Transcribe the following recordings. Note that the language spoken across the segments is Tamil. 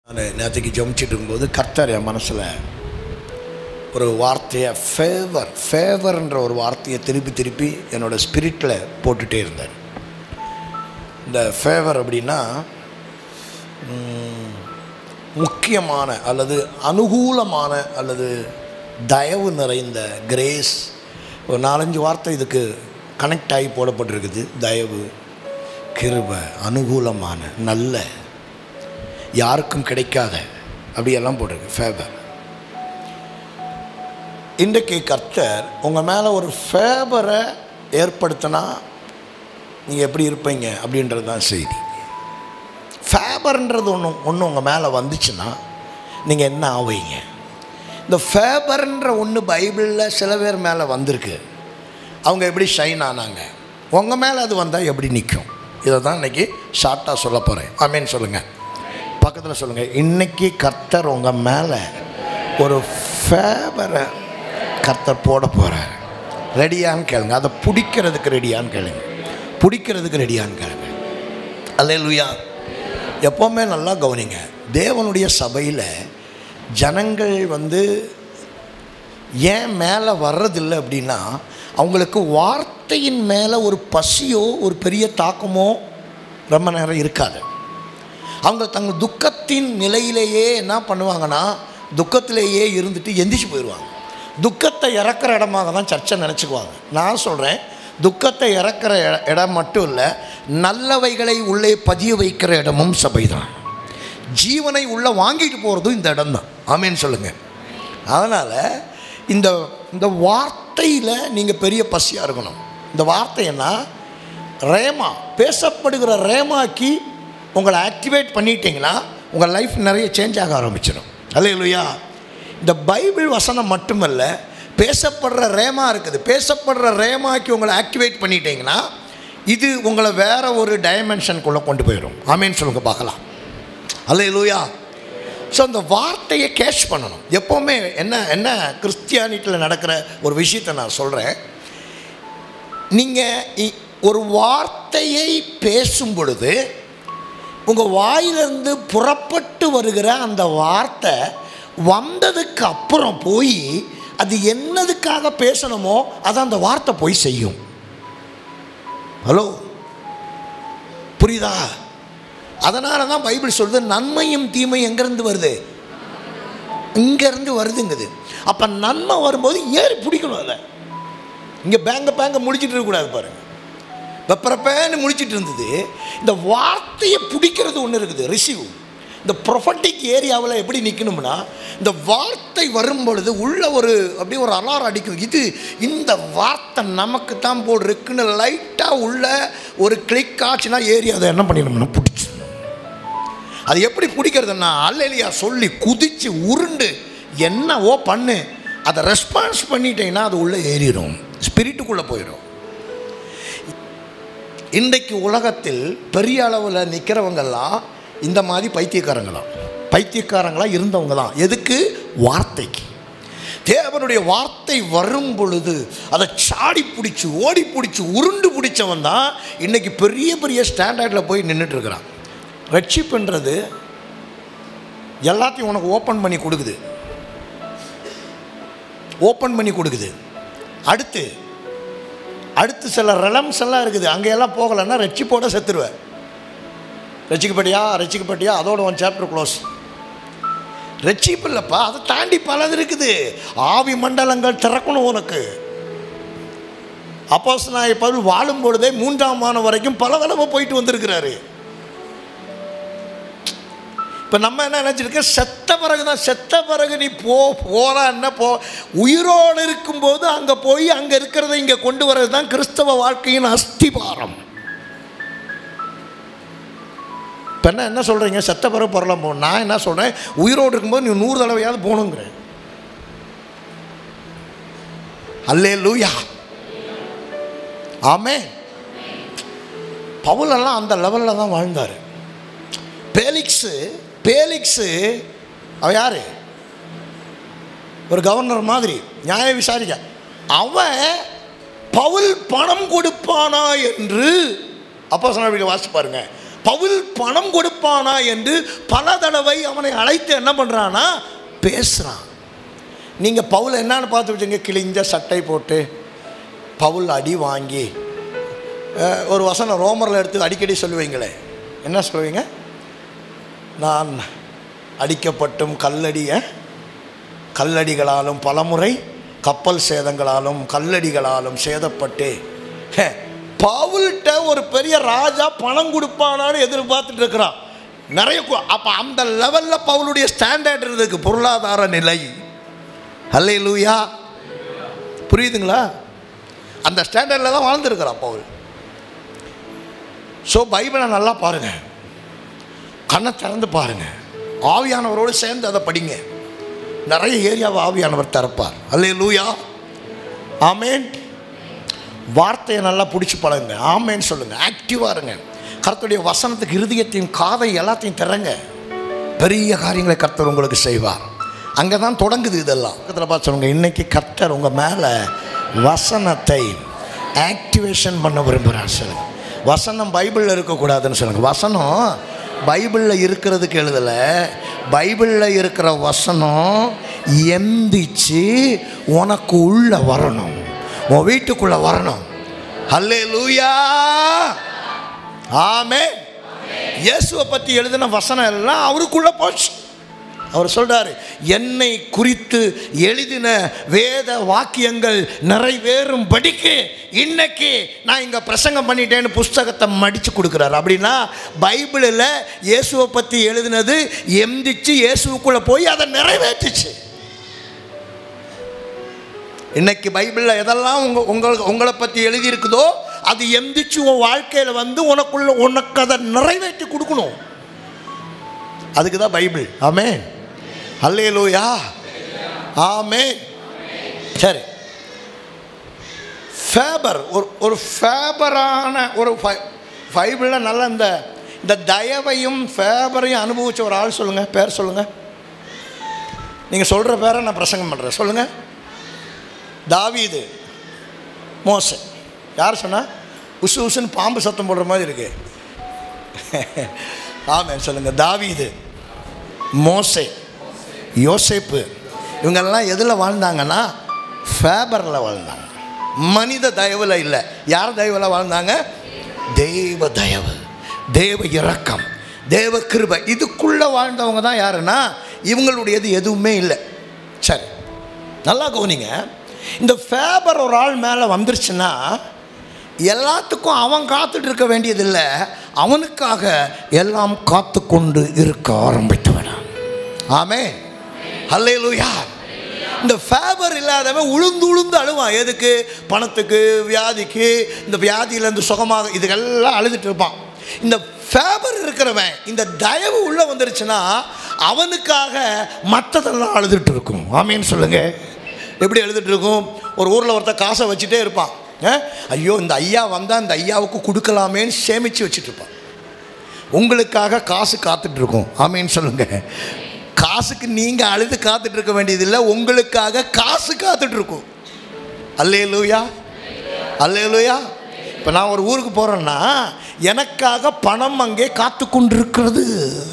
நான் நேற்றுக்கு ஜெபிச்சிட்டு இருக்கும்போது கர்த்தர் என் மனசில் ஒரு வார்த்தையை ஃபேவர் ஃபேவர்ன்ற ஒரு வார்த்தையை திருப்பி திருப்பி என்னோட ஸ்பிரிட்டில் போட்டுகிட்டே இருந்தார் இந்த ஃபேவர் அப்படின்னா ம், முக்கியமான அல்லது அனுகூலமான அல்லது தயவு நிறைந்த கிரேஸ் ஒரு நாலஞ்சு வார்த்தை இதுக்கு கனெக்ட் ஆகி போடப்பட்டிருக்குது தயவு கிருபை அனுகூலமான நல்ல யாருக்கும் கிடைக்காத அப்படியெல்லாம் போட்டிருக்கு ஃபேவர் இன்றைக்கு கர்த்தர் உங்கள் மேலே ஒரு ஃபேவரை ஏற்படுத்தினா நீங்கள் எப்படி இருப்பீங்க அப்படின்றது தான் செய்தி ஃபேபர்ன்றது ஒன்று ஒன்று உங்கள் மேலே வந்துச்சுன்னா நீங்கள் என்ன ஆவீங்க இந்த ஃபேபர்ன்ற ஒன்று பைபிளில் சில பேர் மேலே வந்திருக்கு அவங்க எப்படி ஷைன் ஆனாங்க உங்கள் மேலே அது வந்தால் எப்படி நிற்கும் இதை தான் இன்றைக்கி ஷார்ட்டாக சொல்ல போகிறேன் ஆமேன்னு சொல்லுங்கள் பக்கத்தில் சொல்லுங்கள் இன்றைக்கி கர்த்தர் உங்கள் மேலே ஒரு ஃபேபரை கர்த்தர் போட போகிறார் ரெடியான்னு கேளுங்க அதை பிடிக்கிறதுக்கு ரெடியான்னு கேளுங்க பிடிக்கிறதுக்கு ரெடியான்னு கேளுங்க அல்லேலூயா எப்போவுமே நல்லா கவனிங்க தேவனுடைய சபையில் ஜனங்கள் வந்து ஏன் மேலே வர்றதில்லை அப்படின்னா அவங்களுக்கு வார்த்தையின் மேலே ஒரு பசியோ ஒரு பெரிய தாக்கமோ ரொம்ப நேரம் இருக்காது அவங்க தங்கள் துக்கத்தின் நிலையிலேயே என்ன பண்ணுவாங்கன்னா துக்கத்திலேயே இருந்துட்டு எந்திரிச்சு போயிடுவாங்க துக்கத்தை இறக்குற இடமாக தான் சர்ச்சை நினச்சிக்குவாங்க நான் சொல்கிறேன் துக்கத்தை இறக்குற இட- இடம் மட்டும் இல்லை நல்லவைகளை உள்ளே பதிய வைக்கிற இடமும் சபை தான் ஜீவனை உள்ளே வாங்கிட்டு போகிறதும் இந்த இடம் தான் ஆமேன்னு சொல்லுங்கள் அதனால் இந்த இந்த வார்த்தையில் நீங்கள் பெரிய பசியாக இருக்கணும் இந்த வார்த்தை என்ன ரேமா பேசப்படுகிற ரேமாக்கி உங்களை ஆக்டிவேட் பண்ணிட்டீங்கன்னா உங்கள் லைஃப் நிறைய சேஞ்ச் ஆக ஆரம்பிச்சிடும் அல்லையா இந்த பைபிள் வசனம் மட்டுமல்ல பேசப்படுற ரேமா இருக்குது பேசப்படுற ரேமாக்கி உங்களை ஆக்டிவேட் பண்ணிட்டீங்கன்னா இது உங்களை வேற ஒரு டைமென்ஷனுக்குள்ளே கொண்டு போயிடும் ஆமேன்னு சொல்லுங்க பார்க்கலாம் அல்லையா ஸோ அந்த வார்த்தையை கேஷ் பண்ணணும் எப்போவுமே என்ன என்ன கிறிஸ்டியானிட்டியில் நடக்கிற ஒரு விஷயத்தை நான் சொல்கிறேன் நீங்கள் ஒரு வார்த்தையை பேசும் பொழுது உங்கள் வாயிலிருந்து புறப்பட்டு வருகிற அந்த வார்த்தை வந்ததுக்கு அப்புறம் போய் அது என்னதுக்காக பேசணுமோ அதை அந்த வார்த்தை போய் செய்யும் ஹலோ புரியுதா அதனால தான் பைபிள் சொல்லுது நன்மையும் தீமையும் எங்கேருந்து வருது இங்கேருந்து வருதுங்குது அப்போ நன்மை வரும்போது ஏறி பிடிக்கணும் அதை இங்கே பேங்க பேங்க முடிச்சிட்டு இருக்கக்கூடாது பாருங்க வெப்பரப்பேன்னு முடிச்சிட்டு இருந்தது இந்த வார்த்தையை பிடிக்கிறது ஒன்று இருக்குது ரிசீவ் இந்த ப்ரொஃபட்டிக் ஏரியாவில் எப்படி நிற்கணும்னா இந்த வார்த்தை வரும் பொழுது உள்ள ஒரு அப்படியே ஒரு அலாரம் அடிக்கும் இது இந்த வார்த்தை நமக்கு தான் போல் இருக்குன்னு லைட்டாக உள்ள ஒரு கிளிக் ஆச்சுன்னா ஏறி அதை என்ன பண்ணிடணும்னா பிடிச்சிடணும் அது எப்படி பிடிக்கிறதுன்னா அல்லையா சொல்லி குதித்து உருண்டு என்னவோ பண்ணு அதை ரெஸ்பான்ஸ் பண்ணிட்டீங்கன்னா அது உள்ளே ஏறிடும் ஸ்பிரிட்டுக்குள்ளே போயிடும் இன்றைக்கு உலகத்தில் பெரிய அளவில் நிற்கிறவங்கெல்லாம் இந்த மாதிரி பைத்தியக்காரங்களாம் பைத்தியக்காரங்களாக இருந்தவங்க தான் எதுக்கு வார்த்தைக்கு தேவனுடைய வார்த்தை வரும் பொழுது அதை சாடி பிடிச்சி ஓடி பிடிச்சி உருண்டு பிடிச்சவன் தான் இன்னைக்கு பெரிய பெரிய ஸ்டாண்டர்டில் போய் நின்றுட்டு இருக்கிறான் ரட்சிப்புன்றது எல்லாத்தையும் உனக்கு ஓப்பன் பண்ணி கொடுக்குது ஓப்பன் பண்ணி கொடுக்குது அடுத்து அடுத்து சில ரெலம்ஸ் எல்லாம் இருக்குது அங்கெல்லாம் போகலைன்னா ரட்சிப்போட செத்துருவேன் ரட்சிக்கப்பட்டியா ரட்சிக்கப்பட்டியா அதோட ஒன் சாப்டர் க்ளோஸ் ரட்சிப்பு இல்லைப்பா அதை தாண்டி பலது இருக்குது ஆவி மண்டலங்கள் திறக்கணும் உனக்கு அப்போஸ் நான் இப்போ வாழும் பொழுதே மூன்றாம் மாதம் வரைக்கும் பல தடவை போயிட்டு வந்திருக்கிறாரு இப்போ நம்ம என்ன நினச்சிருக்க செத்த பிறகு தான் செத்த பிறகு நீ போ போறா என்ன போ உயிரோடு இருக்கும்போது அங்கே போய் அங்கே இருக்கிறத இங்கே கொண்டு வர்றது தான் கிறிஸ்தவ வாழ்க்கையின் அஸ்திபாரம் இப்போ என்ன என்ன சொல்கிறீங்க செத்த பிறகு பொருளாம் போகணும் நான் என்ன சொல்கிறேன் உயிரோடு இருக்கும்போது நீ நூறு தடவையாவது போகணுங்கிறேன் அல்லே லூயா ஆமே பவுலெல்லாம் அந்த லெவலில் தான் வாழ்ந்தார் பேலிக்ஸு பேலிக்ஸு அவ யார் ஒரு கவர்னர் மாதிரி நியாய விசாரிக்க அவன் பவுல் பணம் கொடுப்பானா என்று அப்போ சொன்ன வாசிச்சு பாருங்க பவுல் பணம் கொடுப்பானா என்று பல தடவை அவனை அழைத்து என்ன பண்ணுறானா பேசுகிறான் நீங்கள் பவுல் என்னன்னு பார்த்து வச்சுங்க கிழிஞ்ச சட்டை போட்டு பவுல் அடி வாங்கி அஹ், ஒரு வசனம் ரோமரில் எடுத்து அடிக்கடி சொல்லுவீங்களே என்ன சொல்லுவீங்க நான் அடிக்கப்பட்டும் கல்லடிய கல்லடிகளாலும் பலமுறை கப்பல் சேதங்களாலும் கல்லடிகளாலும் சேதப்பட்டு ஹே, பவுல்கிட்ட ஒரு பெரிய ராஜா பணம் கொடுப்பானான்னு எதிர்பார்த்துட்டு இருக்கிறான் நிறைய அப்போ அந்த லெவலில் பவுலுடைய ஸ்டாண்டர்ட் இருந்ததுக்கு பொருளாதார நிலை அல்லே லூயா புரியுதுங்களா அந்த ஸ்டாண்டர்டில் தான் வாழ்ந்துருக்கிறான் பவுல் ஸோ பைபிளை நல்லா பாருங்கள் கண்ணை திறந்து பாருங்க ஆவியானவரோடு சேர்ந்து அதை படிங்க நிறைய ஏரியாவை ஆவியானவர் திறப்பார் அல்லே லூயா ஆமேன் வார்த்தையை நல்லா பிடிச்சி பழகுங்க ஆமேன்னு சொல்லுங்கள் ஆக்டிவாக இருங்க கர்த்தருடைய வசனத்துக்கு இருதயத்தையும் காதை எல்லாத்தையும் திறங்க பெரிய காரியங்களை கர்த்தர் உங்களுக்கு செய்வார் அங்கே தான் தொடங்குது இதெல்லாம் பக்கத்தில் பார்த்து சொல்லுங்க இன்னைக்கு கர்த்தர் உங்கள் மேலே வசனத்தை ஆக்டிவேஷன் பண்ண விரும்புகிறார் சொல்லுங்க வசனம் பைபிளில் இருக்கக்கூடாதுன்னு சொல்லுங்க வசனம் பைபிளில் இருக்கிறதுக்கு எழுதலை பைபிளில் இருக்கிற வசனம் எந்திச்சு உனக்கு உள்ள வரணும் உன் வீட்டுக்குள்ளே வரணும் ஹல்லே லூயா ஆமே இயேசுவை பற்றி எழுதின வசனம் எல்லாம் அவருக்குள்ளே போச்சு அவர் சொல்றாரு என்னை குறித்து எழுதின வேத வாக்கியங்கள் நிறைவேறும் படிக்கு இன்னைக்கு நான் இங்கே பிரசங்கம் பண்ணிட்டேன்னு புஸ்தகத்தை மடித்து கொடுக்குறாரு அப்படின்னா பைபிளில் இயேசுவை பற்றி எழுதினது எந்திச்சு இயேசுவுக்குள்ளே போய் அதை நிறைவேற்றுச்சு இன்னைக்கு பைபிளில் எதெல்லாம் உங்க உங்கள் உங்களை பற்றி எழுதியிருக்குதோ அது எந்திச்சு உன் வாழ்க்கையில் வந்து உனக்குள்ள உனக்கு அதை நிறைவேற்றி கொடுக்கணும் அதுக்கு தான் பைபிள் ஆமே அல்லே லூயா ஆமே சரி ஃபேபர் ஒரு ஒரு ஃபேபரான ஒரு பைபிளில் நல்ல இந்த இந்த தயவையும் ஃபேபரையும் அனுபவிச்ச ஒரு ஆள் சொல்லுங்கள் பேர் சொல்லுங்கள் நீங்கள் சொல்கிற பேரை நான் பிரசங்கம் பண்ணுறேன் சொல்லுங்கள் தாவீது மோசே யார் சொன்னா உசு உசுன்னு பாம்பு சத்தம் போடுற மாதிரி இருக்கு ஆமாம் சொல்லுங்கள் தாவீது மோசே யோசேப்பு இவங்கெல்லாம் எதில் வாழ்ந்தாங்கன்னா ஃபேபரில் வாழ்ந்தாங்க மனித தயவில் இல்லை யார் தயவில் வாழ்ந்தாங்க தேவ தயவு தேவ இரக்கம் தேவ கிருபை இதுக்குள்ளே வாழ்ந்தவங்க தான் யாருன்னா இவங்களுடையது எதுவுமே இல்லை சரி நல்லா கவனிங்க இந்த ஃபேபர் ஒரு ஆள் மேலே வந்துருச்சுன்னா எல்லாத்துக்கும் அவன் காத்துட்டு இருக்க வேண்டியதில்லை அவனுக்காக எல்லாம் காத்து கொண்டு இருக்க ஆரம்பித்து விடான் ஆமே ஹல்லேலூயா இந்த ஃபேபர் இல்லாதவன் உளுந்து உளுந்து அழுவான் எதுக்கு பணத்துக்கு வியாதிக்கு இந்த வியாதியிலேருந்து சுகமாக இதுக்கெல்லாம் அழுதுட்டு இருப்பான் இந்த ஃபேபர் இருக்கிறவன் இந்த தயவு உள்ளே வந்துருச்சுன்னா அவனுக்காக மற்றதெல்லாம் அழுதுட்டு இருக்கும் ஆமேன்னு சொல்லுங்க எப்படி எழுதிட்டு இருக்கும் ஒரு ஊரில் ஒருத்தர் காசை வச்சுட்டே இருப்பான் அஹ், ஐயோ இந்த ஐயா வந்தால் இந்த ஐயாவுக்கு கொடுக்கலாமேன்னு சேமித்து வச்சுட்டு இருப்பான் உங்களுக்காக காசு காத்துட்டு இருக்கும் ஆமேன்னு சொல்லுங்க காசுக்கு நீங்கள் அழுது காத்துட்டு இருக்க வேண்டியதில்லை உங்களுக்காக காசு காத்துட்டு இருக்கும் அல்லே லூயா அல்லே லூயா இப்போ நான் ஒரு ஊருக்கு போகிறேன்னா எனக்காக பணம் அங்கே காத்து கொண்டிருக்கிறது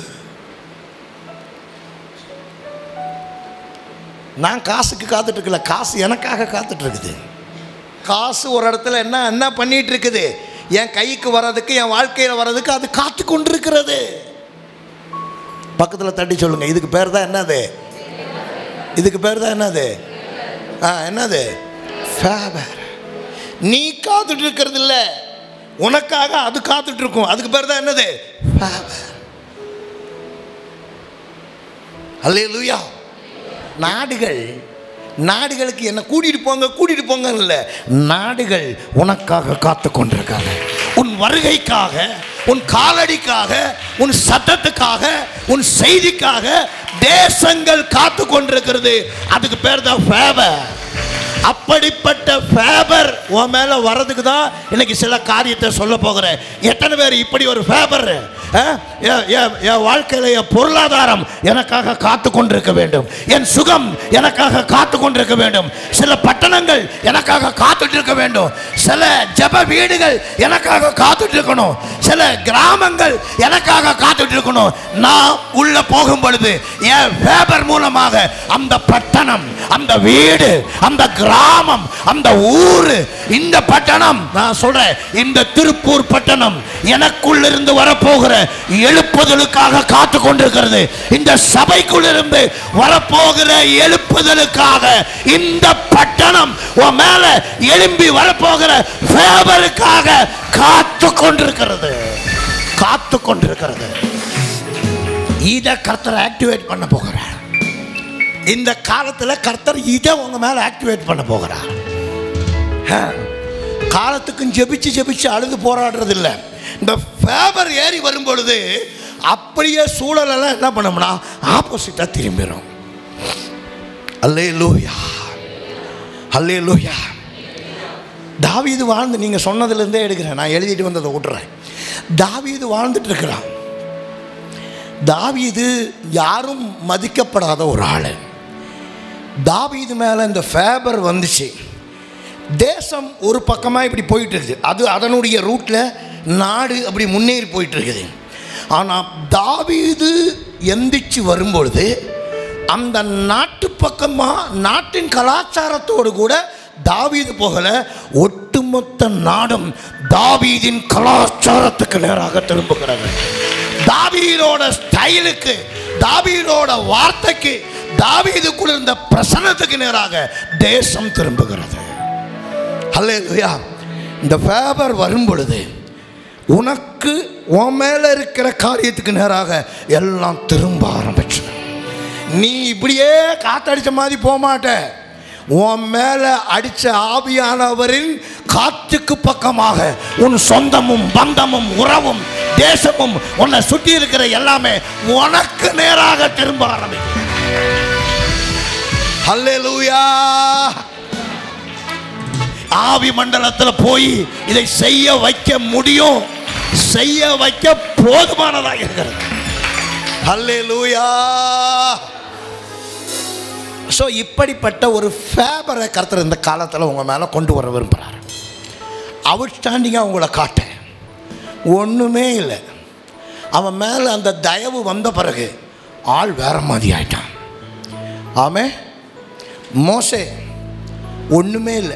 நான் காசுக்கு காத்துட்டு இருக்கல காசு எனக்காக காத்துட்டு இருக்குது காசு ஒரு இடத்துல என்ன என்ன பண்ணிட்டு இருக்குது என் கைக்கு வர்றதுக்கு என் வாழ்க்கையில் வர்றதுக்கு அது காத்து கொண்டிருக்கிறது பக்கத்தில் தட்டி சொல்லுங்க இதுக்கு பேர் தான் என்னது இதுக்கு பேர் தான் என்னது ஆ என்னது ஃபேவர் நீ காத்துட்டு இருக்கிறது இல்ல உனக்காக அது காத்துட்டு இருக்கும் அதுக்கு பேர் தான் என்னது ஃபேவர் அல்லேலூயா நாடுகள் நாடுகளுக்கு என்ன கூட்டிட்டு போங்க கூட்டிட்டு போங்க இல்லை நாடுகள் உனக்காக காத்து கொண்டிருக்காங்க உன் வருகைக்காக உன் காலடிக்காக உன் சத்தத்துக்காக உன் செய்திக்காக தேசங்கள் காத்து கொண்டிருக்கிறது அதுக்கு பேர் தான் ஃபேவர் அப்படிப்பட்ட ஃபேபர் உன் மேல வர்றதுக்கு தான் இன்னைக்கு சில காரியத்தை சொல்ல போகிறேன் எத்தனை பேர் இப்படி ஒரு ஃபேபர் என் வாழ்க்கையில என் பொருளாதாரம் எனக்காக காத்து கொண்டிருக்க வேண்டும் என் சுகம் எனக்காக காத்து கொண்டிருக்க வேண்டும் சில பட்டணங்கள் எனக்காக காத்துட்டு இருக்க வேண்டும் சில ஜெப வீடுகள் எனக்காக காத்துட்டு இருக்கணும் சில கிராமங்கள் எனக்காக காத்துட்டு இருக்கணும் நான் உள்ள போகும் பொழுது என் ஃபேபர் மூலமாக அந்த பட்டணம் அந்த வீடு அந்த கிராமம் அந்த ஊரு இந்த பட்டணம் நான் சொல்றேன் இந்த திருப்பூர் பட்டணம் எனக்குள் இருந்து வரப்போகிற எழுப்புதலுக்காக காத்து கொண்டிருக்கிறது இந்த சபைக்குள் இருந்து வரப்போகிற எழுப்புதலுக்காக இந்த பட்டணம் உன் மேல எழும்பி வரப்போகிற ஃபேவருக்காக காத்து கொண்டிருக்கிறது காத்து கொண்டிருக்கிறது இதை கர்த்தர் ஆக்டிவேட் பண்ண போகிறார் இந்த காலத்தில் கர்த்தர் இதை உங்க மேல ஆக்டிவேட் பண்ண போகிறார் ஆ. காலத்துக்கும் ஜெபிச்சு ஜெபிச்சு அழுது போராடுறது இல்லை இந்த ஃபேபர் ஏறி வரும் பொழுது அப்படியே சூழலெல்லாம் என்ன பண்ணோம்னா ஆப்போசிட்டாக திரும்பிடும் அல்லே லூயா அல்லே லூயா தாவீது வாழ்ந்து நீங்கள் சொன்னதுலேருந்தே எடுக்கிறேன் நான் எழுதிட்டு வந்ததை விட்டுறேன் தாவீது வாழ்ந்துட்டு இருக்கிறான் தாவீது யாரும் மதிக்கப்படாத ஒரு ஆள் தாவீது மேலே இந்த ஃபேபர் வந்துச்சு தேசம் ஒரு பக்கமாக இப்படி போயிட்டு இருக்குது அது அதனுடைய ரூட்டில் நாடு அப்படி முன்னேறி போயிட்டு இருக்குது ஆனால் தாவீது எந்திரிச்சு வரும்பொழுது அந்த நாட்டு பக்கமாக நாட்டின் கலாச்சாரத்தோடு கூட தாவீது போகல ஒட்டுமொத்த நாடும் தாவீதின் கலாச்சாரத்துக்கு நேராக திரும்புகிறது தாவீதோட ஸ்டைலுக்கு தாவீதோட வார்த்தைக்கு தாவீதுக்குள்ள இருந்த பிரசனத்துக்கு நேராக தேசம் திரும்புகிறது அல்லேலூயா இந்த ஃபேபர் வரும் பொழுது உனக்கு உன் மேலே இருக்கிற காரியத்துக்கு நேராக எல்லாம் திரும்ப ஆரம்பிச்சு நீ இப்படியே காத்தடிச்ச மாதிரி போக மாட்ட உன் மேலே அடித்த ஆவியானவரின் காற்றுக்கு பக்கமாக உன் சொந்தமும் பந்தமும் உறவும் தேசமும் உன்னை சுற்றி இருக்கிற எல்லாமே உனக்கு நேராக திரும்ப ஆரம்பிக்கும் அல்லேலூயா ஆவி மண்டலத்தில் போய் இதை செய்ய வைக்க முடியும் செய்ய வைக்க போதுமானதாக இருக்கிறது அல்லேலூயா ஸோ இப்படிப்பட்ட ஒரு ஃபேபரை கருத்துற இந்த காலத்தில் உங்கள் மேலே கொண்டு வர விரும்புகிறார் அவுட்ஸ்டாண்டிங்காக உங்களை காட்ட ஒன்றுமே இல்லை அவன் மேலே அந்த தயவு வந்த பிறகு ஆள் வேற மாதிரி ஆயிட்டான் ஆமே மோசே ஒன்றுமே இல்லை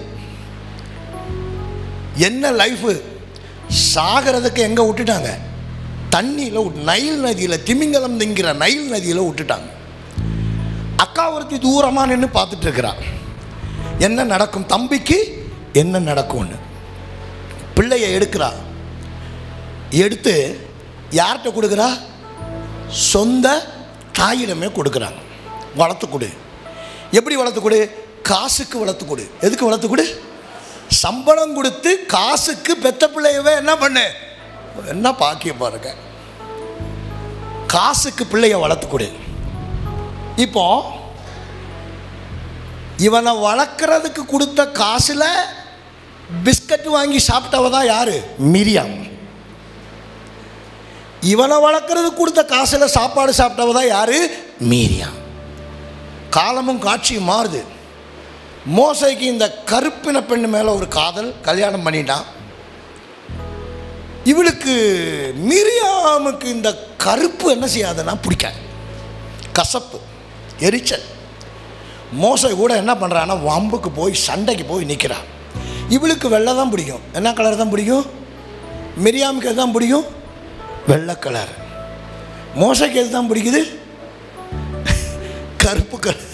என்ன லைஃபு சாகிறதுக்கு எங்கே விட்டுட்டாங்க தண்ணியில் விட்டு நைல் நதியில் திமிங்கலம் திங்கிற நைல் நதியில் விட்டுட்டாங்க அக்கா ஒருத்தி தூரமாக நின்று பார்த்துட்டு இருக்கிறா என்ன நடக்கும் தம்பிக்கு என்ன நடக்கும்னு பிள்ளைய எடுக்கிறா எடுத்து யார்கிட்ட கொடுக்குறா சொந்த தாயிடமே கொடுக்குறாங்க வளர்த்து கொடு எப்படி வளர்த்து கொடு காசுக்கு வளர்த்து கொடு எதுக்கு வளர்த்து கொடு சம்பளம் கொடுத்து காசுக்கு பெத்த பிள்ளையவே என்ன பண்ணு என்ன பாக்கியம் பாருங்க காசுக்கு பிள்ளைய வளர்த்து கொடு இப்போ இவனை வளர்க்குறதுக்கு கொடுத்த காசில் பிஸ்கட் வாங்கி சாப்பிட்டவ தான் யாரு மிரியாம் இவனை வளர்க்குறதுக்கு கொடுத்த காசில் சாப்பாடு சாப்பிட்டவ தான் யாரு மீரியாம் காலமும் காட்சியும் மாறுது மோசைக்கு இந்த கருப்பின பெண்ணு மேலே ஒரு காதல் கல்யாணம் பண்ணிட்டான் இவளுக்கு மிரியாமுக்கு இந்த கருப்பு என்ன செய்யாதுன்னா பிடிக்காது கசப்பு எரிச்சல் மோசை கூட என்ன பண்ணுறான்னா வம்புக்கு போய் சண்டைக்கு போய் நிற்கிறான் இவளுக்கு வெள்ளை தான் பிடிக்கும் என்ன கலர் தான் பிடிக்கும் மிரியாமுக்கு எது தான் பிடிக்கும் வெள்ளை கலர் மோசைக்கு எது தான் பிடிக்குது கருப்பு கலர்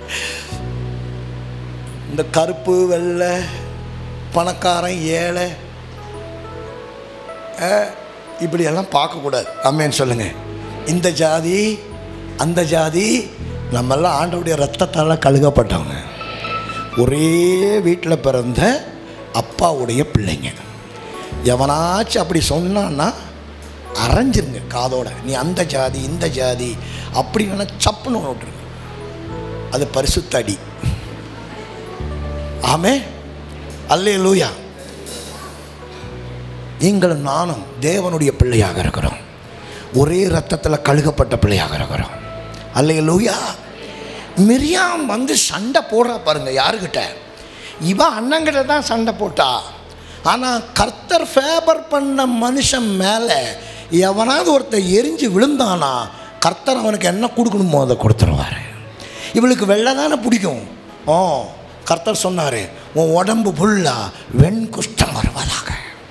இந்த கருப்பு வெள்ளை பணக்காரன் ஏழை அஹ், இப்படியெல்லாம் பார்க்கக்கூடாது அம்மேன்னு சொல்லுங்கள் இந்த ஜாதி அந்த ஜாதி நம்மெல்லாம் ஆண்டவுடைய ரத்தத்தால் கழுகப்பட்டவங்க ஒரே வீட்டில் பிறந்த அப்பாவுடைய பிள்ளைங்க எவனாச்சும் அப்படி சொன்னான்னா அரைஞ்சிருங்க காதோட நீ அந்த ஜாதி இந்த ஜாதி அப்படி வேணா சப்புன்னு ஒன்று விட்டுருங்க அது பரிசுத்த அடி ஆமே அல்லே லூயா நீங்களும் நானும் தேவனுடைய பிள்ளையாக இருக்கிறோம் ஒரே ரத்தத்தில் கழுகப்பட்ட பிள்ளையாக இருக்கிறோம் அல்லே லூயா மிரியாம் வந்து சண்டை போடுறா பாருங்க யாருக்கிட்ட இவ அண்ணங்கிட்ட தான் சண்டை போட்டா ஆனால் கர்த்தர் ஃபேபர் பண்ண மனுஷன் மேலே எவனாவது ஒருத்தர் எரிஞ்சு விழுந்தானா கர்த்தர் அவனுக்கு என்ன கொடுக்கணுமோ அதை கொடுத்துருவார் இவளுக்கு வெள்ளை தானே பிடிக்கும் ஓ கர்த்தர் சொன்னார் உன் உடம்பு ஃபுல்லாக வெண்குஷ்டம் வருவதாக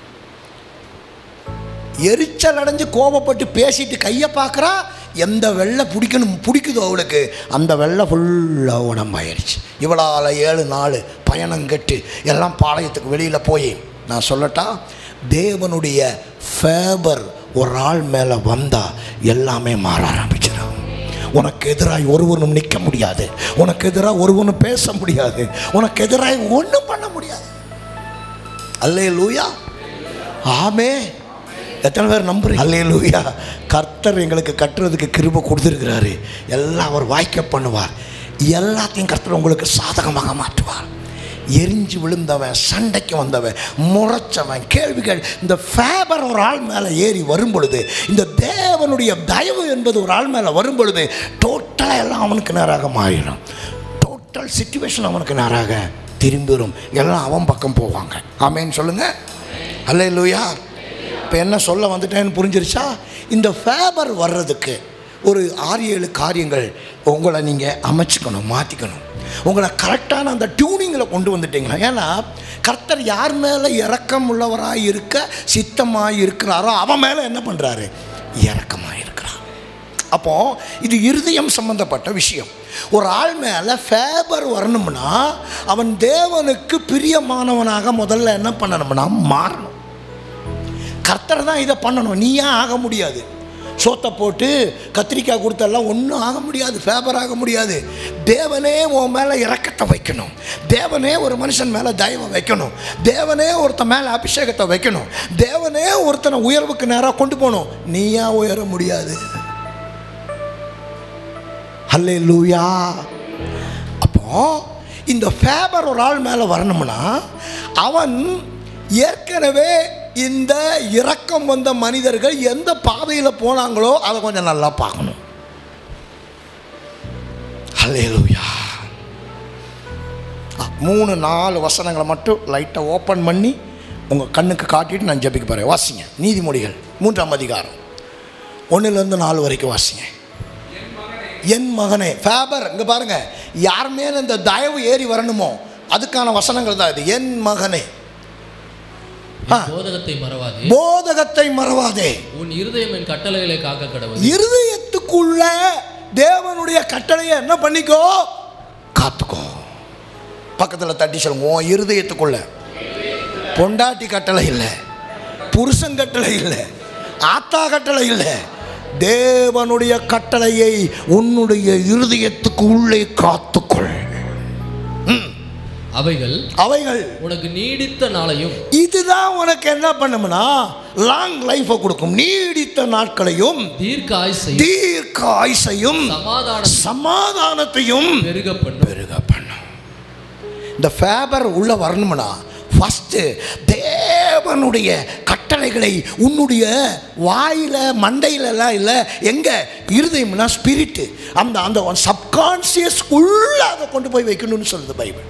எரிச்சல் அடைஞ்சு கோபப்பட்டு பேசிட்டு கையை பார்க்குறா எந்த வெள்ளை பிடிக்கணும் பிடிக்குதோ அவளுக்கு அந்த வெள்ளை ஃபுல்லாக உடம்பாயிருச்சு இவளால் ஏழு நாள் பயணம் கட்டு எல்லாம் பாளையத்துக்கு வெளியில் போய் நான் சொல்லட்டா தேவனுடைய ஃபேபர் ஒரு ஆள் மேலே வந்தால் எல்லாமே மாற ஆரம்பிச்சிடும் உனக்கு எதிராக ஒருவனும் நிற்க முடியாது உனக்கு எதிராக ஒருவனும் பேச முடியாது உனக்கு எதிராக ஒன்றும் பண்ண முடியாது அல்லே லூயா ஆமே எத்தனை பேர் நம்புறீங்க அல்லே லூயா கர்த்தர் எங்களுக்கு கட்டுறதுக்கு கிருபை கொடுத்துருக்கிறாரு எல்லாம் அவர் வாய்க்க பண்ணுவார் எல்லாத்தையும் கர்த்தர் உங்களுக்கு சாதகமாக மாற்றுவார் எரிஞ்சு விழுந்தவன் சண்டைக்கு வந்தவன் முறைச்சவன் கேள்விகள் இந்த ஃபேபர் ஒரு ஆள் மேலே ஏறி வரும் பொழுது இந்த தேவனுடைய தயவு என்பது ஒரு ஆள் மேலே வரும் பொழுது டோட்டலாக எல்லாம் அவனுக்கு நேராக மாறிடும் டோட்டல் சுச்சுவேஷன் அவனுக்கு நேராக திரும்பிடும் எல்லாம் அவன் பக்கம் போவாங்க ஆமேன்னு சொல்லுங்க அல்ல லூயா இப்போ என்ன சொல்ல வந்துட்டேன்னு புரிஞ்சிருச்சா இந்த ஃபேபர் வர்றதுக்கு ஒரு ஆறு ஏழு காரியங்கள் உங்களை நீங்கள் அமைச்சுக்கணும் மாற்றிக்கணும் உங்களை கரெக்டான அந்த டியூனிங்கில் கொண்டு வந்துட்டீங்களா ஏன்னா கர்த்தர் யார் மேலே இரக்கம் உள்ளவராக இருக்க சித்தமாக இருக்கிறாரோ அவன் மேலே என்ன பண்ணுறாரு இரக்கமாக இருக்கிறார் அப்போ இது இருதயம் சம்பந்தப்பட்ட விஷயம் ஒரு ஆள் மேலே ஃபேபர் வரணும்னா அவன் தேவனுக்கு பிரியமானவனாக முதல்ல என்ன பண்ணணும்னா மாறணும் கர்த்தர் தான் இதை பண்ணணும் நீயா ஆக முடியாது சோத்தை போட்டு கத்திரிக்காய் கொடுத்தெல்லாம் ஒன்றும் ஆக முடியாது ஃபேபர் ஆக முடியாது தேவனே உன் மேலே இறக்கத்தை வைக்கணும் தேவனே ஒரு மனுஷன் மேலே தயவை வைக்கணும் தேவனே ஒருத்தன் மேலே அபிஷேகத்தை வைக்கணும் தேவனே ஒருத்தனை உயர்வுக்கு நேராக கொண்டு போகணும் நீயா உயர முடியாது ஹல்லே லூயா அப்போ இந்த ஃபேபர் ஒரு ஆள் மேலே வரணும்னா அவன் ஏற்கனவே இந்த இரக்கம் வந்த மனிதர்கள் எந்த பாதையில் போனாங்களோ அதை கொஞ்சம் நல்லா பார்க்கணும் ஹல்லே லூயா மூணு நாலு வசனங்களை மட்டும் லைட்டாக ஓப்பன் பண்ணி உங்கள் கண்ணுக்கு காட்டிட்டு நான் ஜெபிக்க போகிறேன் வாசிங்க நீதிமொழிகள் மூன்றாம் அதிகாரம் ஒன்றுலேருந்து நாலு வரைக்கும் வாசிங்க என் மகனே ஃபேபர் இங்கே பாருங்க யார் மேலே இந்த தயவு ஏறி வரணுமோ அதுக்கான வசனங்கள் தான் இது என் மகனே ஆ. என் போதகத்தை மறவாதே போதகத்தை மறவாதே உன் இருதயம் என் கட்டளைகளை காக்க கடவுள் இருதயத்துக்குள்ள தேவனுடைய கட்டளையை என்ன பண்ணிக்கோ காத்துக்கோ பக்கத்தில் தட்டி சொல்லுங்க உன் இருதயத்துக்குள்ள பொண்டாட்டி கட்டளை இல்லை புருஷன் கட்டளை இல்லை ஆத்தா கட்டளை இல்லை தேவனுடைய கட்டளையை உன்னுடைய இருதயத்துக்கு உள்ளே காத்துக்கொள் அவைகள் அவைகள் உனக்கு நீடித்த நாளையும் இதுதான் உனக்கு என்ன பண்ணும்னா லாங் லைஃபை கொடுக்கும் நீடித்த நாட்களையும் தீர்க்க ஆயுசையும் தீர்க்க ஆயுசையும் சமாதான சமாதானத்தையும் பெருக பண்ணும் பெருக பண்ணும் இந்த ஃபேபர் உள்ள வரணும்னா ஃபஸ்ட்டு தேவனுடைய கட்டளைகளை உன்னுடைய வாயில் மண்டையிலலாம் இல்லை எங்கே இருதயம்னா ஸ்பிரிட்டு அந்த அந்த சப்கான்சியஸ் உள்ள அதை கொண்டு போய் வைக்கணும்னு சொல்லுது பைபிள்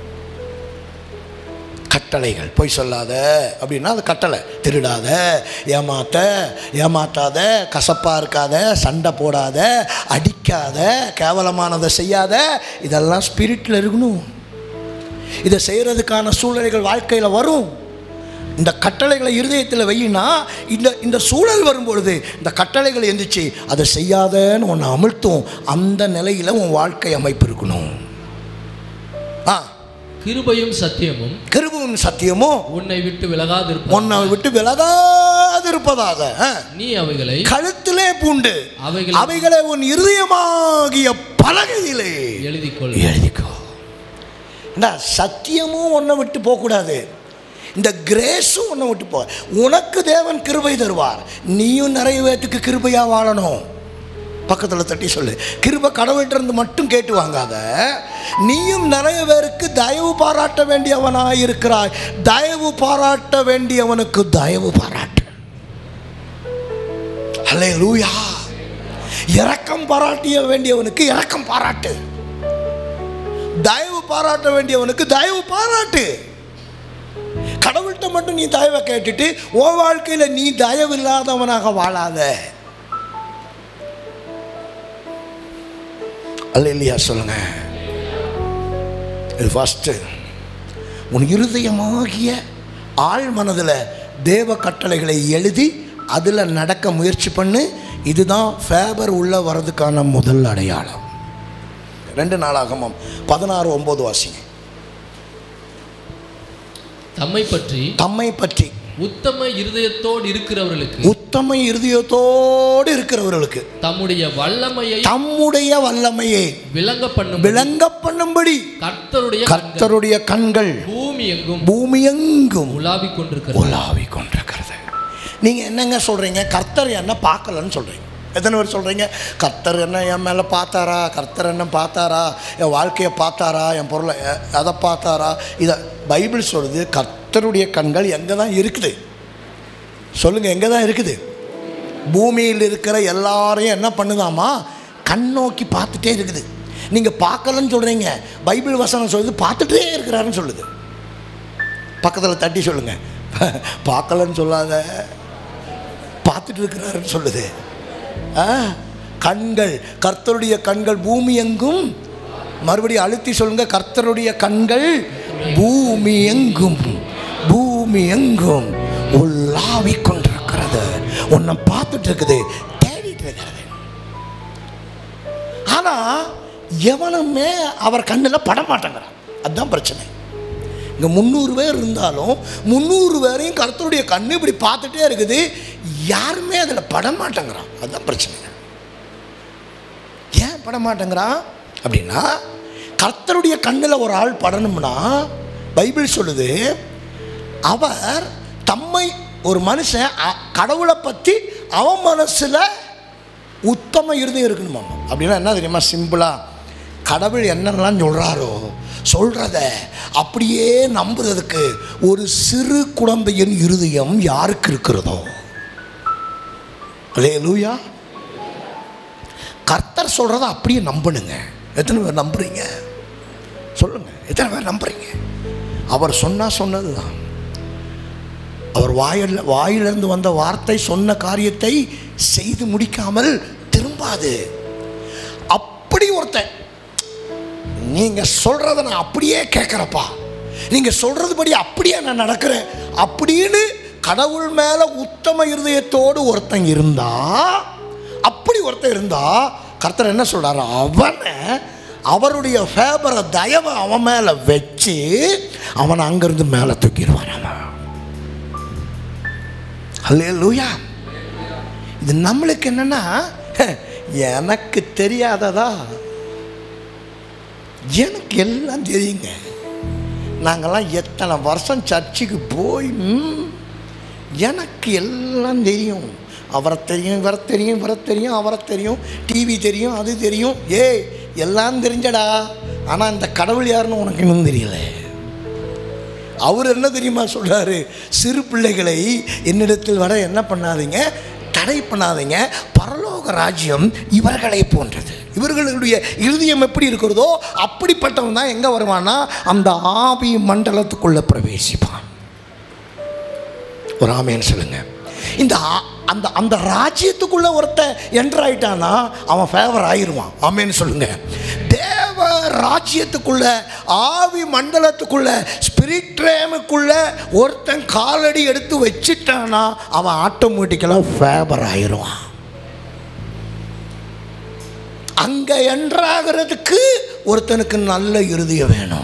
கட்டளைகள் பொய் சொல்லாத அப்படின்னா அது கட்டளை திருடாத ஏமாத்த ஏமாத்தாத கசப்பாக இருக்காத சண்டை போடாத அடிக்காத கேவலமானதை செய்யாத இதெல்லாம் ஸ்பிரிட்டில் இருக்கணும் இதை செய்கிறதுக்கான சூழ்நிலைகள் வாழ்க்கையில் வரும் இந்த கட்டளைகளை இருதயத்தில் வையினா இந்த இந்த சூழல் வரும்பொழுது இந்த கட்டளைகளை எந்திரிச்சு அதை செய்யாதன்னு ஒன்று அமிழ்த்தும் அந்த நிலையில் உன் வாழ்க்கை அமைப்பு இருக்கணும் ஆ கிருபையும் சத்தியமும் கிருபுவும் சத்தியமும் உன்னை விட்டு விலகாதிருப்ப உன்னை விட்டு விலகாதிருப்பதாக ஆ. நீ அவைகளை கழுத்திலே பூண்டு அவைகளை அவைகளை உன் இருதயமாகிய பலகையிலே எழுதிக்கொள் எழுதிக்கோ ஏண்டா சத்தியமும் உன்னை விட்டு போகக்கூடாது இந்த கிரேஸும் உன்னை விட்டு போ உனக்கு தேவன் கிருபை தருவார் நீயும் நிறைய பேத்துக்கு கிருபையாக வாழணும் பக்கத்தில் தட்டி சொல்லு கிருபை கடவுள்கிட்ட இருந்து மட்டும் கேட்டு வாங்காத நீயும் நிறைய பேருக்கு தயவு பாராட்ட வேண்டியவனாய் இருக்கிறாய் தயவு பாராட்ட வேண்டியவனுக்கு தயவு பாராட்டு அல்லே லூயா இரக்கம் பாராட்டிய வேண்டியவனுக்கு இரக்கம் பாராட்டு தயவு பாராட்ட வேண்டியவனுக்கு தயவு பாராட்டு கடவுள்கிட்ட மட்டும் நீ தயவை கேட்டுட்டு உன் வாழ்க்கையில் நீ தயவு இல்லாதவனாக வாழாத அல்ல இல்லையா சொல்லுங்க இது ஃபஸ்ட்டு உன் இருதயமாகிய ஆழ் மனதில் தேவ கட்டளைகளை எழுதி அதில் நடக்க முயற்சி பண்ணு இதுதான் ஃபேபர் உள்ள வர்றதுக்கான முதல் அடையாளம் ரெண்டு நாளாகமும் பதினாறு ஒம்பது வாசிங்க தம்மை பற்றி தம்மை பற்றி உத்தம இருதயத்தோடு இருக்கிறவர்களுக்கு உத்தம இருதயத்தோடு இருக்கிறவர்களுக்கு தம்முடைய வல்லமையை தம்முடைய வல்லமையை விளங்க பண்ணும் விளங்க பண்ணும்படி கர்த்தருடைய கண்கள் கர்த்தருடைய கண்கள் பூமி எங்கும் பூமி எங்கும் உலாவிக் கொண்டிருக்கிறது உலாவி கொண்டிருக்கிறது நீங்கள் என்னங்க சொல்கிறீங்க கர்த்தர் என்ன பார்க்கலன்னு சொல்கிறீங்க எத்தனை பேர் சொல்கிறீங்க கர்த்தர் என்ன என் மேலே பார்த்தாரா கர்த்தர் என்ன பார்த்தாரா என் வாழ்க்கையை பார்த்தாரா என் பொருளை எ- அதை பார்த்தாரா இதை பைபிள் சொல்லுது கர்த்தருடைய கண்கள் எங்கே தான் இருக்குது சொல்லுங்கள் எங்கே தான் இருக்குது பூமியில் இருக்கிற எல்லாரையும் என்ன பண்ணுதாமா கண் நோக்கி பார்த்துட்டே இருக்குது நீங்கள் பார்க்கலன்னு சொல்கிறீங்க பைபிள் வசனம் சொல்லுது பார்த்துட்டே இருக்கிறாருன்னு சொல்லுது பக்கத்தில் தட்டி சொல்லுங்க பார்க்கலன்னு சொல்லாத பார்த்துட்டு இருக்கிறாருன்னு சொல்லுது ஆ கண்கள் கர்த்தருடைய கண்கள் பூமி எங்கும் மறுபடியும் அழுத்தி சொல்லுங்க கர்த்தருடைய கண்கள் பூமி எங்கும் பூமி எங்கும் உள்ளாவிக் கொண்டிருக்கிறது உன்னை பார்த்துட்டு இருக்குது தேடிட்டு இருக்கிறது ஆனா எவனுமே அவர் கண்ணில் பட மாட்டேங்கிறான் அதுதான் பிரச்சனை இங்கே முந்நூறு பேர் இருந்தாலும் முந்நூறு பேரையும் கர்த்தருடைய கண்ணு இப்படி பார்த்துட்டே இருக்குது யாருமே அதில் பட மாட்டேங்கிறான் அதுதான் பிரச்சனை ஏன் பட மாட்டேங்கிறான் அப்படின்னா கர்த்தருடைய கண்ணில் ஒரு ஆள் படணும்னா பைபிள் சொல்லுது அவர் தம்மை ஒரு மனுஷன் அ- கடவுளை பற்றி அவன் மனசில் உத்தம இருதயம் இருக்கணுமாமா அப்படின்னா என்ன தெரியுமா சிம்பிளாக கடவுள் என்னென்னலாம் சொல்கிறாரோ சொல்கிறத அப்படியே நம்புறதுக்கு ஒரு சிறு குழந்தையின் இருதயம் யாருக்கு இருக்கிறதோ அல்லே லூயா கர்த்தர் சொல்கிறத அப்படியே நம்பணுங்க எத்தனை பேர் நம்புறீங்க சொல்லுங்க எத்தனை பேர் நம்புறீங்க அவர் சொன்னால் சொன்னது தான் அவர் வாயில் வாயிலிருந்து வந்த வார்த்தை சொன்ன காரியத்தை செய்து முடிக்காமல் திரும்பாது அப்படி ஒருத்தன் நீங்க சொல்றத நான் அப்படியே கேட்குறப்பா நீங்க சொல்றதுபடி அப்படியே நான் நடக்கிறேன் அப்படின்னு கடவுள் மேல உத்தம இருதயத்தோடு ஒருத்தன் இருந்தா அப்படி ஒருத்தன் இருந்தா கர்த்தர் என்ன சொல்றாரு அவனை அவருடைய ஃபேபரை தயவை அவன் மேல வச்சு அவனை அங்கிருந்து மேலே தூக்கிடுவான் அவன் அல்லேலூயா இது நம்மளுக்கு என்னன்னா எனக்கு தெரியாததா எனக்கு எல்லாம் தெரியுங்க நாங்கள்லாம் எத்தனை வருஷம் சர்ச்சுக்கு போய் ம், எனக்கு எல்லாம் தெரியும் அவரை தெரியும் இவரை தெரியும் இவரை தெரியும் அவரை தெரியும் டிவி தெரியும் அது தெரியும் ஏய் எல்லாம் தெரிஞ்சடா ஆனால் இந்த கடவுள் யாருன்னு உனக்கு இன்னும் தெரியல அவர் என்ன தெரியுமா சொல்றாரு சிறு பிள்ளைகளை என்னிடத்தில் வர என்ன பண்ணாதீங்க தடை பண்ணாதீங்க பரலோக ராஜ்யம் இவர்களை போன்றது இவர்களுடைய இருதயம் எப்படி இருக்கிறதோ அப்படிப்பட்டவன் தான் எங்கே வருவானா அந்த ஆவி மண்டலத்துக்குள்ளே பிரவேசிப்பான் ஒரு ஆமேன்னு சொல்லுங்க இந்த ஆ- அந்த அந்த ராஜ்யத்துக்குள்ள ஒருத்தன் என்டர் ஆயிட்டானா அவன் ஃபேவர் ஆயிருவான் ஆமேன்னு சொல்லுங்க தேவ ராஜ்யத்துக்குள்ள ஆவி மண்டலத்துக்குள்ள ஸ்பிரிட் ரேமுக்குள்ள ஒருத்தன் காலடி எடுத்து வச்சிட்டானா அவன் ஆட்டோமேட்டிக்கலாக ஃபேவர் ஆயிருவான் அங்க என்றாகிறதுக்கு ஒருத்தனுக்கு நல்ல இருதயம் வேணும்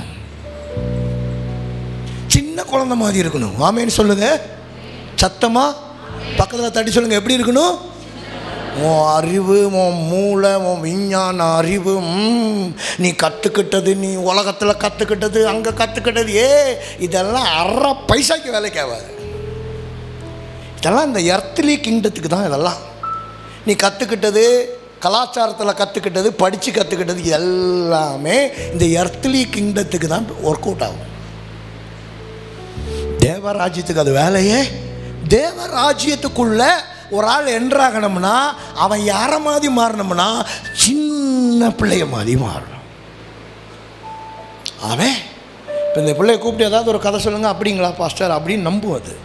சின்ன குழந்தை மாதிரி இருக்கணும் ஆமேன்னு சொல்லுங்க சத்தமா பக்கத்தில் தட்டி சொல்லுங்க எப்படி இருக்கணும் உன் அறிவு உன் மூளை உன் விஞ்ஞான அறிவு ம், நீ கற்றுக்கிட்டது நீ உலகத்தில் கற்றுக்கிட்டது அங்கே கற்றுக்கிட்டது ஏ இதெல்லாம் அரை பைசாக்கு வேலைக்கு ஆகாது இதெல்லாம் இந்த எர்த்லி கிங்டத்துக்கு தான் இதெல்லாம் நீ கற்றுக்கிட்டது கலாச்சாரத்தில் கற்றுக்கிட்டது படித்து கற்றுக்கிட்டது எல்லாமே இந்த எர்த்லி கிங்டத்துக்கு தான் ஒர்க் அவுட் ஆகும் தேவராஜ்யத்துக்கு அது வேலையே தேவராஜ்யத்துக்குள்ள ஒரு ஆள் என்றாகணும்னா அவன் யாரை மாதிரி மாறணும்னா சின்ன பிள்ளைய மாதிரி மாறணும் அவன் இப்போ இந்த பிள்ளைய கூப்பிட்டு ஏதாவது ஒரு கதை சொல்லுங்க அப்படிங்களா பாஸ்டர் அப்படின்னு நம்பும் அது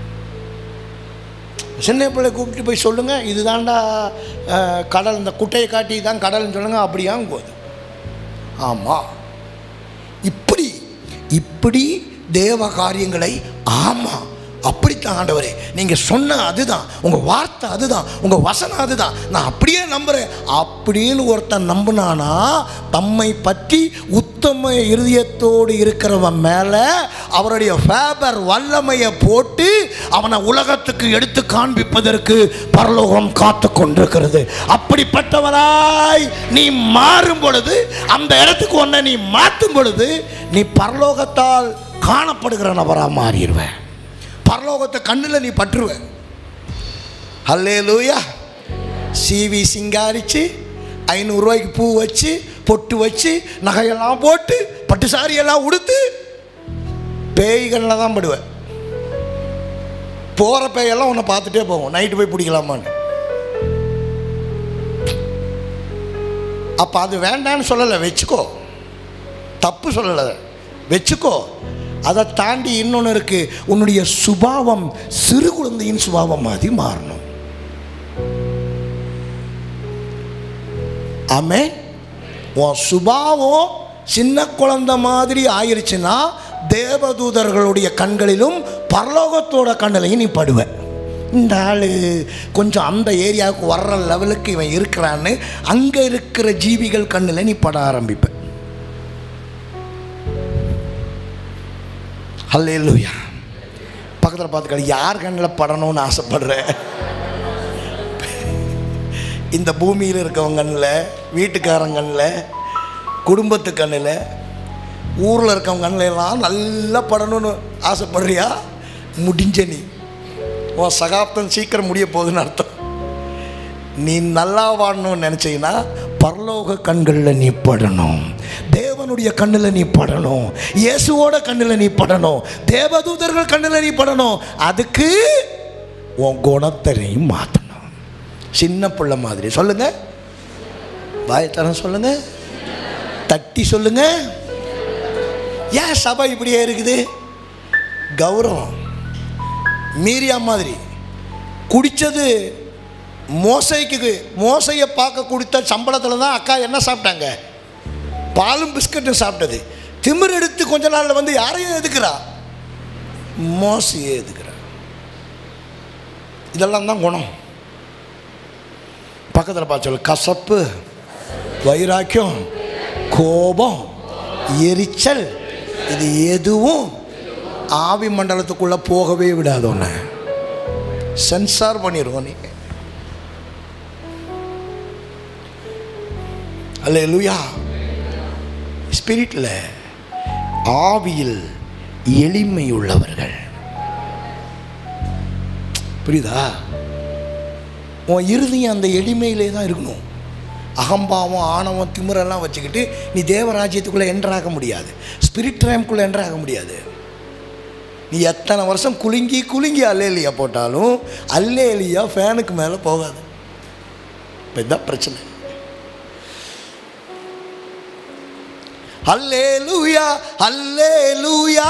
சின்ன பிள்ளை கூப்பிட்டு போய் சொல்லுங்கள் இதுதான்டா அஹ், கடல் இந்த குட்டையை காட்டி தான் கடல்னு சொல்லுங்க அப்படியாங்க அது ஆமாம் இப்படி இப்படி தேவ காரியங்களை ஆமாம் அப்படித்தான் ஆண்டவரே நீங்கள் சொன்ன அதுதான் உங்கள் வார்த்தை அதுதான் உங்கள் வசனம் அதுதான் நான் அப்படியே நம்புகிறேன் அப்படின்னு ஒருத்தன் நம்பினானா தம்மை பற்றி உத்தம இருதயத்தோடு இருக்கிறவன் மேலே அவருடைய ஃபேபர் வல்லமையை போட்டு அவனை உலகத்துக்கு எடுத்து காண்பிப்பதற்கு பரலோகம் காத்து கொண்டிருக்கிறது அப்படிப்பட்டவனாய் நீ மாறும் பொழுது அந்த இடத்துக்கு உன்னை நீ மாற்றும் பொழுது நீ பரலோகத்தால் காணப்படுகிற நபராக மாறிடுவேன் பரலோகத்தை கண்ணில் நீ பற்றுவ ஹல்லே லூயா சீவி சிங்காரிச்சு ஐநூறுரூவாய்க்கு பூ வச்சு பொட்டு வச்சு நகையெல்லாம் போட்டு பட்டு சாரியெல்லாம் உடுத்து பேய்களில் தான் படுவேன் போகிற பேயெல்லாம் உன்னை பார்த்துட்டே போகும் நைட்டு போய் பிடிக்கலாமான்னு அப்போ அது வேண்டான்னு சொல்லலை வச்சுக்கோ தப்பு சொல்லலை வச்சுக்கோ அதை தாண்டி இன்னொன்று இருக்கு உன்னுடைய சுபாவம் சிறு குழந்தையின் சுபாவம் மாதிரி மாறணும் ஆமே உன் சுபாவம் சின்ன குழந்தை மாதிரி ஆயிருச்சுன்னா தேவதூதர்களுடைய கண்களிலும் பரலோகத்தோட கண்ணிலையும் நீ படுவ இந்த ஆள் கொஞ்சம் அந்த ஏரியாவுக்கு வர்ற லெவலுக்கு இவன் இருக்கிறான்னு அங்கே இருக்கிற ஜீவிகள் கண்ணில் நீ பட ஆரம்பிப்ப ஹல்லேலூயா பக்கத்தில் பார்த்துக்க யார் கண்ணில் படணும்னு ஆசைப்படுறேன் இந்த பூமியில் இருக்கவங்க கண்ணில் வீட்டுக்காரங்க கண்ணில் குடும்பத்து கண்ணில் ஊரில் இருக்கவங்க கண்ணில் எல்லாம் நல்லா படணும்னு ஆசைப்படுறியா முடிஞ்ச நீ உன் சகாப்தம் சீக்கிரம் முடிய போகுதுன்னு அர்த்தம் நீ நல்லா வாழணும்னு நினச்சிங்கன்னா பரலோக கண்களில் நீ படணும் தேவனுடைய கண்ணில் நீ படணும் இயேசுவோட கண்ணில் நீ படணும் தேவதூதர்கள் கண்ணில் நீ படணும் அதுக்கு உன் குணத்தை நீ மாற்றணும் சின்ன பிள்ளை மாதிரி சொல்லுங்க வாயத்தரம் சொல்லுங்க தட்டி சொல்லுங்க ஏன் சபை இப்படியே இருக்குது கௌரவம் மீரியா மாதிரி குடித்தது மோசைக்கு மோசையை பார்க்க கொடுத்த சம்பளத்தில் தான் அக்கா என்ன சாப்பிட்டாங்க பாலும் பிஸ்கட்டும் சாப்பிட்டது திமிர் எடுத்து கொஞ்ச நாளில் வந்து யாரையும் எதுக்குறா மோசையை எதுக்குறா இதெல்லாம் தான் குணம் பக்கத்தில் பார்த்து சொல்லு கசப்பு வைராக்கியம் கோபம் எரிச்சல் இது எதுவும் ஆவி மண்டலத்துக்குள்ளே போகவே விடாது உன்னை சென்சார் பண்ணிடுவோம் நீங்கள் அல்ல லூயா ஸ்பிரிட்டில் ஆவியில் எளிமை உள்ளவர்கள் புரியுதா உன் இறுதியும் அந்த எளிமையிலே தான் இருக்கணும் அகம்பாவம் ஆணவம் திமிரெல்லாம் வச்சுக்கிட்டு நீ தேவராஜ்யத்துக்குள்ளே என்ட்ராக முடியாது ஸ்பிரிட் ரேம்குள்ளே என்ட்ராக முடியாது நீ எத்தனை வருஷம் குலுங்கி குலுங்கி அல்லேலியா போட்டாலும் அல்லேலியா ஃபேனுக்கு மேலே போகாது இப்போ இதுதான் பிரச்சனை அல்லேலூயா அல்லேலூயா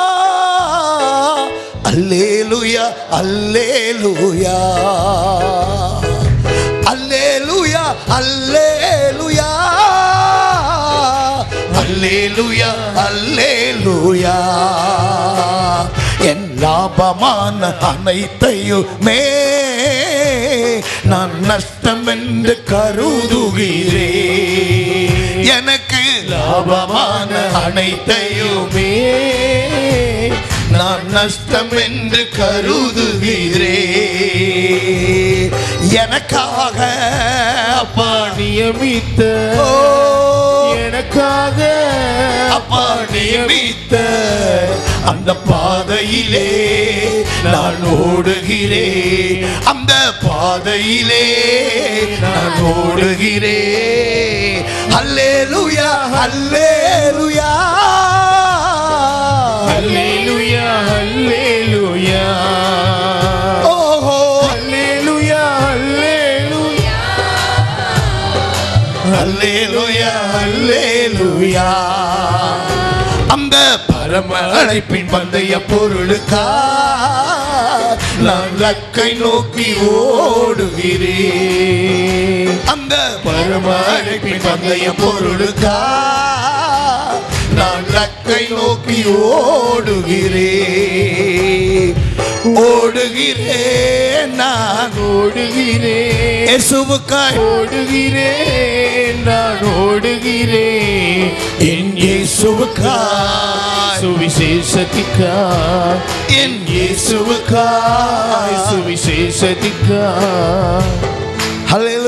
அல்லேலூயா அல்லேலூயா அல்லேலூயா அல்லேலூயா அல்லேலூயா அல்லேலூயா என் லாபமான அனைத்தையுமே நான் நஷ்டம் என்று கருதுகிறேன் எனக்கு லாபமான அனைத்தையுமே நான் நஷ்டம் என்று கருதுகிறேன் எனக்காக அப்பா நியமித்த ஓ, எனக்காக அப்பா நியமித்த அந்த பாதையிலே நான் ஓடுகிறேன் அந்த பாதையிலே நான் ஓடுகிறேன் அல்லேலூயா அல்லேலூயா அல்லேலூயா அல்லேலூயா ஓஹோ அல்லேலூயா அல்லேலூயா அல்லேலூயா அல்லேலூயா அந்த பரம அழைப்பின் பந்தய பொருளுக்கா நான் லக்கை நோக்கி ஓடுகிறேன் அந்த பரம அழைப்பின் பந்தய பொருளுக்கா நான் லக்கை நோக்கி ஓடுகிறேன் ஓடுகிறேன் நான் ஓடுகிறேன் இயேசுவுக்காய் ஓடுகிறேன் நான் ஓடுகிறேன் என் இயேசுவுக்காய் சுவிசேஷத்திற்காய் என் இயேசுவுக்காய் சுவிசேஷத்திற்காய் ஹalleluya